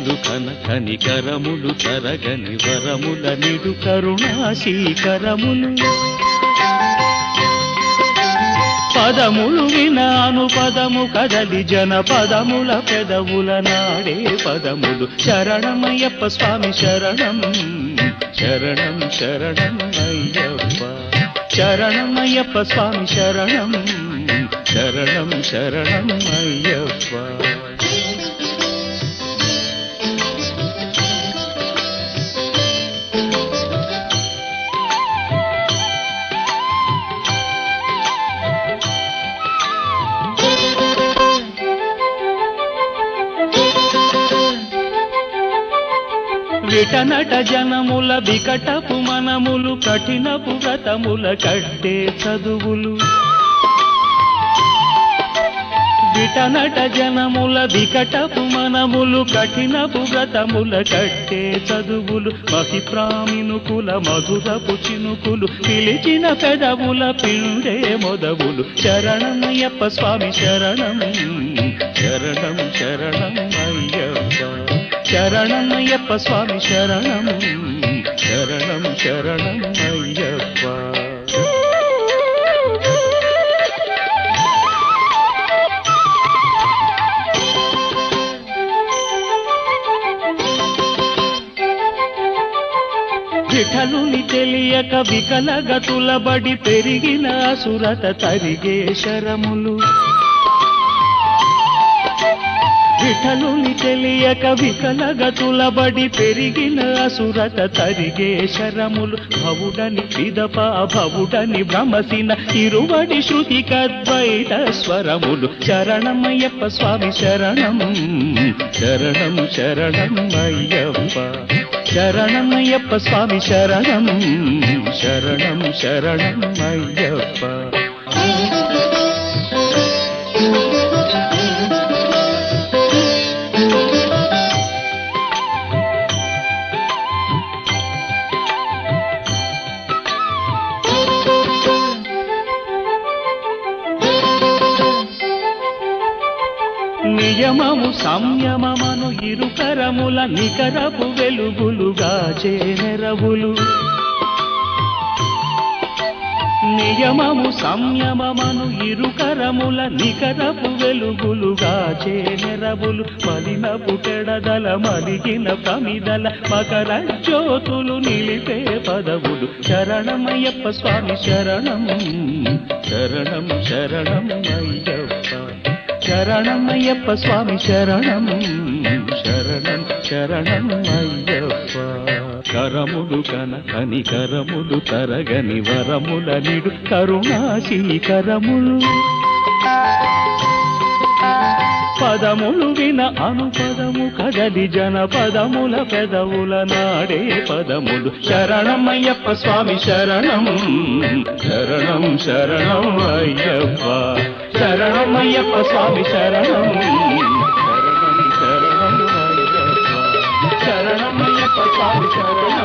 కరములు కన కనికరములు తరగని వరముల నిడు కరుణాశీకరములు పదములు వినాను పదము కదలి జన పదముల పెదవుల నాడే పదములు శరణమయ్యప్ప స్వామి శరణం శరణం శరణం అయ్యప్ప శరణమయ్యప్ప స్వామి శరణం శరణం శరణం అయ్యప్ప విటనట జనముల వికటపు మనములు కఠినపు వ్రతముల కట్టే చదువులు విటనట జనముల వికటపు మనములు కఠినపు వ్రతముల కట్టే చదువులు మహిప్రామినుకుల మధురపు చినుకులు పిలిచిన పెదవుల పిండే మొదవులు శరణమయ్యప్ప స్వామి శరణం శరణం శరణం అయ్యప్ప శరణమయ్యప్ప స్వామి శరణం శరణం శరణం అయ్యప్ప విఠలుని తెలియక వికలగతుల బడి పెరిగిన సురత తరిగే శరములు విఠలుని తెలియక వికలగతుల బడి పెరిగిన అసురత తరిగే శరములు భవుడని పిదప భవుడని భ్రమసిన ఇరువడి శృతి కద్వైత స్వరములు శరణమయ్యప్ప స్వామి శరణం శరణం శరణం అయ్యప్ప శరణమయ్యప్ప స్వామి శరణం శరణం శరణం అయ్యప్ప నియమము సంయమమను ఇరుకరముల నికరపు వెలుగులుగా చేనెరవులు నియమము సంయమమను ఇరుకరముల నికరపు వెలుగులుగా చేనెరవులు మలినపు పెడదల మలిగిన ప్రమిదల మకర జ్యోతులు నిలిపే పదవులు శరణమయ్యప్ప స్వామి శరణం శరణం శరణం అయ్యప్ప శరణమయ్యప్ప స్వామి శరణం శరణం శరణం అయ్యప్ప కరములు కన కనికరములు తరగని వరముల నిడు కరుణాశీకరములు పదములు విన అనుపదము కదలి జన పదముల పెదవుల నాడే పదములు శరణమయ్యప్ప స్వామి శరణం శరణం శరణం అయ్యప్ప శరణమయ్యప్ప స్వామి శరణం శరణం శరణం అయ్యప్ప శరణమయ్యప్ప స్వామి శరణం